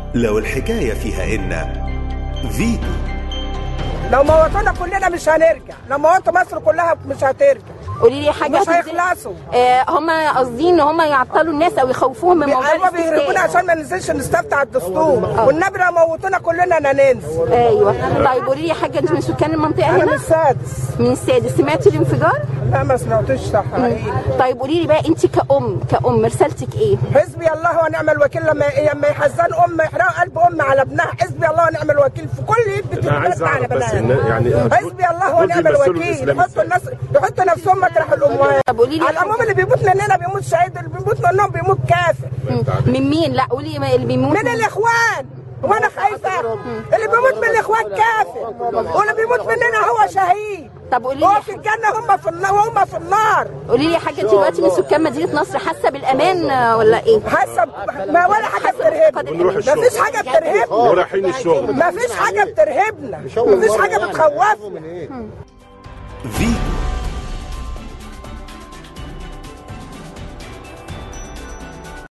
لو الحكاية فيها إن فيتو لو موتونا كلنا مش هنرجع لو موتوا مصر كلها مش هترجع قولي لي حاجه مش تنزل- هيخلصوا. آه هم قاصدين ان هم يعطلوا الناس او يخوفوهم من موضوع ايوه بيهربونا الاستفتاء عشان ما ننزلش نستفتح الدستور والنبي لو موتونا كلنا انا ننزل ايوه طيب قولي لي حاجه انت من سكان المنطقه انا من هنا السادس من السادس سمعتي الانفجار لا ما سمعتوش صح حقيقي طيب قولي لي بقى انت كأم كأم رسالتك ايه حسبي الله ونعم الوكيل لما لما يحزن ام يحرق قلب ام على ابنها حسبي الله ونعم الوكيل في كل يد انا عايز بتتبنى على اعرف بس بنات إن يعني حسبي الله دول ونعم بيمثلوا الوكيل الإسلام يحطوا إزاي؟ الناس يحطوا نفسهم مطرح الاموات طب قولي لي العموم اللي بيموت مننا بيموت شهيد اللي بيموت منهم بيموت كافر من مين لا قولي ما اللي بيموت من الاخوان وانا خايفه اللي بيموت من الاخوان كافر واللي بيموت مننا هو شهيد طب قولي هو لي في الجنه هم في النار وهم في النار قولي لي حاجه انت دلوقتي من سكان مدينه نصر حاسه بالامان آه، ولا ايه حسب ما ولا حاجه بترهبنا ونروح ما الشغل. فيش حاجه بترهبنا ورايحين الشغل ما فيش حاجه بترهبنا ما فيش حاجه بتخوفنا فيتو